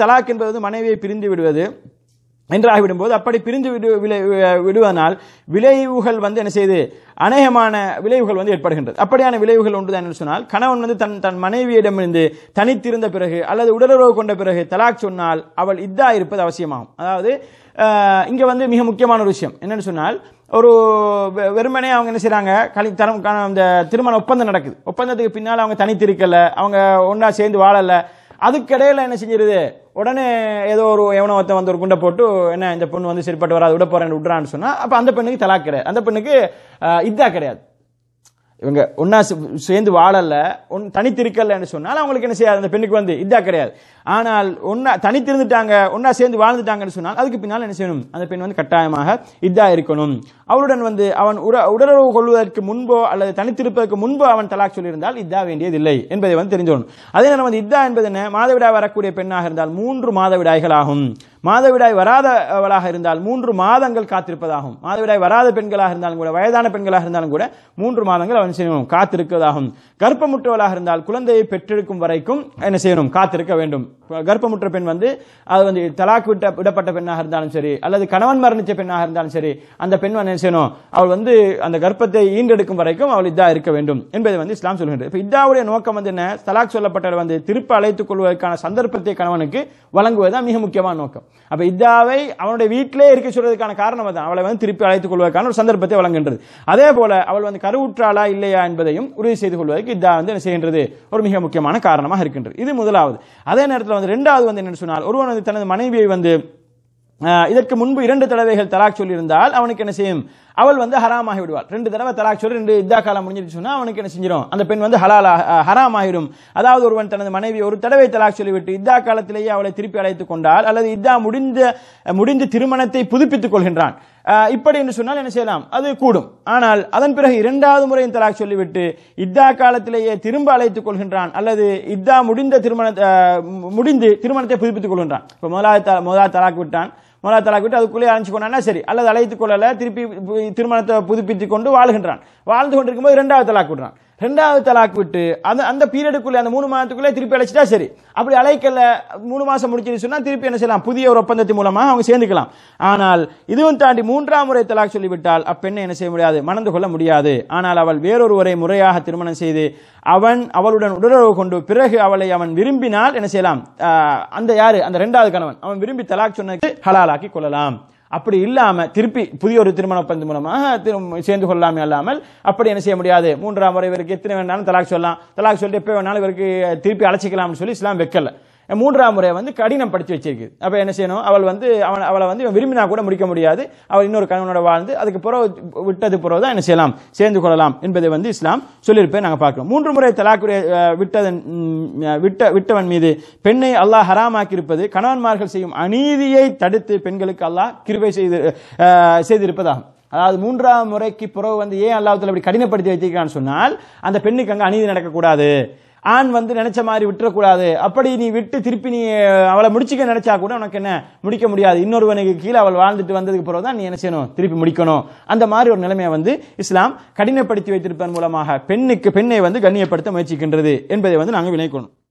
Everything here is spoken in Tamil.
தலாக் என்பது வந்து மனைவியை பிரிந்து விடுவது என்றாகிவிடும் போது அப்படி பிரிந்து விடு விளை விடுவதனால் விளைவுகள் வந்து என்ன செய்யுது அநேகமான விளைவுகள் வந்து ஏற்படுகின்றது அப்படியான விளைவுகள் ஒன்று தான் என்று சொன்னால் கணவன் வந்து தன் தன் மனைவியிடமிருந்து தனித்திருந்த பிறகு அல்லது உடலுறவு கொண்ட பிறகு தலாக் சொன்னால் அவள் இதா இருப்பது அவசியமாகும் அதாவது அஹ், இங்க வந்து மிக முக்கியமான ஒரு விஷயம் என்னன்னு சொன்னால் ஒரு வெ- வெறுமனே அவங்க என்ன செய்றாங்க கலி தரம் க- இந்த திருமண ஒப்பந்தம் நடக்குது ஒப்பந்தத்துக்கு பின்னால் அவங்க தனித்திருக்கல அவங்க ஒன்றா சேர்ந்து வாழல அதுக்கிடையில என்ன செஞ்சிருது உடனே ஏதோ ஒரு எவனோ ஒருத்தன் வந்து ஒரு குண்டை போட்டு என்ன இந்த பொண்ணு வந்து சரிப்பட்டு வராது விட போறேன்னு விட்றான்னு சொன்னா அப்ப அந்த பெண்ணுக்கு தலாக் கிடையாது அந்த பெண்ணுக்கு அஹ், இதா கிடையாது இவங்க ஒன்னா சேர்ந்து வாழல ஒன் தனித்திருக்கலன்னு சொன்னால் அவங்களுக்கு என்ன செய்யாது அந்த பெண்ணுக்கு வந்து இதா கிடையாது ஆனால் ஒன்னா தனித்திருந்துட்டாங்க ஒன்னா சேர்ந்து வாழ்ந்துட்டாங்கன்னு சொன்னால் அதுக்கு பின்னால் என்ன செய்யணும் அந்த பெண் வந்து கட்டாயமாக இதா இருக்கணும் அவளுடன் வந்து அவன் உட உடலுறவு கொள்வதற்கு முன்போ அல்லது தனித்திருப்பதற்கு முன்போ அவன் தலாக் சொல்லியிருந்தால் இதா வேண்டியதில்லை என்பதை வந்து தெரிஞ்சோணும் அதே நேரம் வந்து இதா என்பது என்ன மாதவிடாய் வரக்கூடிய பெண்ணாக இருந்தால் மூன்று மாதவிடாய்கள் ஆகும் மாதவிடாய் வராதவளாக இருந்தால் மூன்று மாதங்கள் காத்திருப்பதாகும் மாதவிடாய் வராத பெண்களாக இருந்தாலும் கூட வயதான பெண்களாக இருந்தாலும் கூட மூன்று மாதங்கள் அவன் செய்யணும் காத்திருப்பதாகும் கர்ப்பமுற்றவளாக இருந்தால் குழந்தையை பெற்றெடுக்கும் வரைக்கும் என்ன செய்யணும் காத்திருக்க வேண்டும் கர்ப்பமுற்ற பெண் வந்து அது வந்து தலாக் விட்ட விடப்பட்ட பெண்ணாக இருந்தாலும் சரி அல்லது கணவன் மரணிச்ச பெண்ணாக இருந்தாலும் சரி அந்த பெண் வந்து என்ன செய்யணும் அவள் வந்து அந்த கர்ப்பத்தை ஈண்டெடுக்கும் வரைக்கும் அவள் இதா இருக்க வேண்டும் என்பதை வந்து இஸ்லாம் சொல்கின்றது இப்போ இதாவுடைய நோக்கம் வந்து என்ன தலாக் சொல்லப்பட்டவர் வந்து திருப்ப அழைத்துக் கொள்வதற்கான சந்தர்ப்பத்தை கணவனுக்கு வழங்குவதுதான் மிக முக்கியமான நோக்கம் அப்ப இதாவை அவனுடைய வீட்டிலே இருக்க சொல்றதுக்கான காரணம் தான் அவளை வந்து திருப்பி அழைத்துக் கொள்வதற்கான ஒரு சந்தர்ப்பத்தை வழங்குகின்றது அதே போல அவள் வந்து கருவுற்றாளா இல்லையா என்பதையும் உறுதி செய்து கொள்வதற்கு இதா வந்து என்ன செய்கின்றது ஒரு மிக முக்கியமான காரணமாக இருக்கின்றது இது முதலாவது அதே நேரத்தில் வந்து ரெண்டாவது வந்து என்னன்னு சொன்னால் ஒருவன் வந்து தனது மனைவியை வந்து ஆஹ், இதற்கு முன்பு இரண்டு தடவைகள் தலாக் சொல்லியிருந்தால் அவனுக்கு என்ன செய்யும் அவள் வந்து ஹராமாகி விடுவாள் ரெண்டு தடவை தலாக் சொல்லி ரெண்டு இதா காலம் முடிஞ்சிருச்சு சொன்னா அவனுக்கு என்ன செஞ்சிடும் அந்த பெண் வந்து ஹலாலா ஹராமாகிடும் அதாவது ஒருவன் தனது மனைவி ஒரு தடவை தலாக் சொல்லிவிட்டு இதா காலத்திலேயே அவளை திருப்பி அழைத்துக் கொண்டால் அல்லது இதா முடிந்த முடிந்த திருமணத்தை புதுப்பித்துக் கொள்கின்றான் ஆஹ், இப்படி என்று சொன்னால் என்ன செய்யலாம் அது கூடும் ஆனால் அதன் பிறகு இரண்டாவது முறையும் தலாக் சொல்லிவிட்டு இதா காலத்திலேயே திரும்ப அழைத்துக் கொள்கின்றான் அல்லது இதா முடிந்த திருமண ஆஹ், முடிந்து திருமணத்தை புதுப்பித்துக் கொள்கின்றான் இப்போ முதலாவது த- முதலாவது தலாக் விட்டான் முதலாவது தலாக் விட்டு அதுக்குள்ளே அழைச்சு கொண்டானா சரி அல்லது அழைத்துக் கொள்ளல திருப்பி பு- திருமணத்தை புதுப்பித்துக் கொண்டு வாழ்கின்றான் வாழ்ந்து கொண்டிருக்கும்போது இரண்டாவது தலாக் விடுறான் ரெண்டாவது தலாக் விட்டு அந்த அந்த பீரியடுக்குள்ளே அந்த மூணு மாதத்துக்குள்ளே திருப்பி அழைச்சிட்டா சரி அப்படி அழைக்கல மூணு மாசம் முடிச்சிருச்சு சொன்னா திருப்பி என்ன செய்யலாம் புதிய ஒரு ஒப்பந்தத்தின் மூலமாக அவங்க சேர்ந்துக்கலாம் ஆனால் இதுவும் தாண்டி மூன்றாம் முறை தலாக் சொல்லிவிட்டால் அப்பெண்ணை என்ன செய்ய முடியாது மணந்து கொள்ள முடியாது ஆனால் அவள் வேறொருவரை முறையாக திருமணம் செய்து அவன் அவளுடன் உடலுறவு கொண்டு பிறகு அவளை அவன் விரும்பினால் என்ன செய்யலாம் ஆஹ், அந்த யாரு அந்த ரெண்டாவது கணவன் அவன் விரும்பி தலாக் சொன்னதுக்கு ஹலாலாக்கி கொள்ளலாம் அப்படி இல்லாம திருப்பி புதிய ஒரு திருமண ஒப்பந்தம் மூலமாக திரும்- சேர்ந்து கொள்ளலாமே அல்லாமல் அப்படி என்ன செய்ய முடியாது மூன்றாம் முறை இவருக்கு எத்தனை வேணாலும் தலாக் சொல்லலாம் தலாக் சொல்லிட்டு எப்போ வேணாலும் இவருக்கு திருப்பி அழைச்சிக்கலாம்னு சொல்லி இஸ்லாம் வைக்கல மூன்றாம் முறை வந்து கடினப்படுத்தி வச்சிருக்கு அப்ப என்ன செய்யணும் அவள் வந்து அவன் அவளை வந்து இவன் விரும்பினா கூட முடிக்க முடியாது அவள் இன்னொரு கணவனோட வாழ்ந்து அதுக்கு பிறகு விட்டது பிறகு தான் என்ன செய்யலாம் சேர்ந்து கொள்ளலாம் என்பதை வந்து இஸ்லாம் சொல்லியிருப்பேன் நாங்க பார்க்கிறோம் மூன்று முறை தலாக்குடைய அஹ், விட்டதன் ம், விட்ட விட்டவன் மீது பெண்ணை அல்லாஹ் ஹராமாக்கி இருப்பது கணவன்மார்கள் செய்யும் அநீதியை தடுத்து பெண்களுக்கு அல்லாஹ் கிருபை செய்து அஹ், செய்திருப்பதாகும் அதாவது மூன்றாம் முறைக்கு பிறகு வந்து ஏன் அல்லாஹ்வுத்தாலா இப்படி கடினப்படுத்தி வைத்திருக்கான்னு சொன்னால் அந்த பெண்ணுக்கு அங்க அநீதி நடக்கக்கூடாது ஆண் வந்து நினைச்ச மாதிரி விட்டுறக்கூடாது அப்படி நீ விட்டு திருப்பி நீ அஹ், அவளை முடிச்சுக்க நினைச்சா கூட உனக்கு என்ன முடிக்க முடியாது இன்னொருவனுக்கு கீழே அவள் வாழ்ந்துட்டு வந்ததுக்கு பிறகு தான் நீ என்ன செய்யணும் திருப்பி முடிக்கணும் அந்த மாதிரி ஒரு நிலைமையை வந்து இஸ்லாம் கடினப்படுத்தி வைத்திருப்பதன் மூலமாக பெண்ணுக்கு பெண்ணை வந்து கண்ணியப்படுத்த முயற்சிக்கின்றது என்பதை வந்து நாங்கள் வினைக்கணும்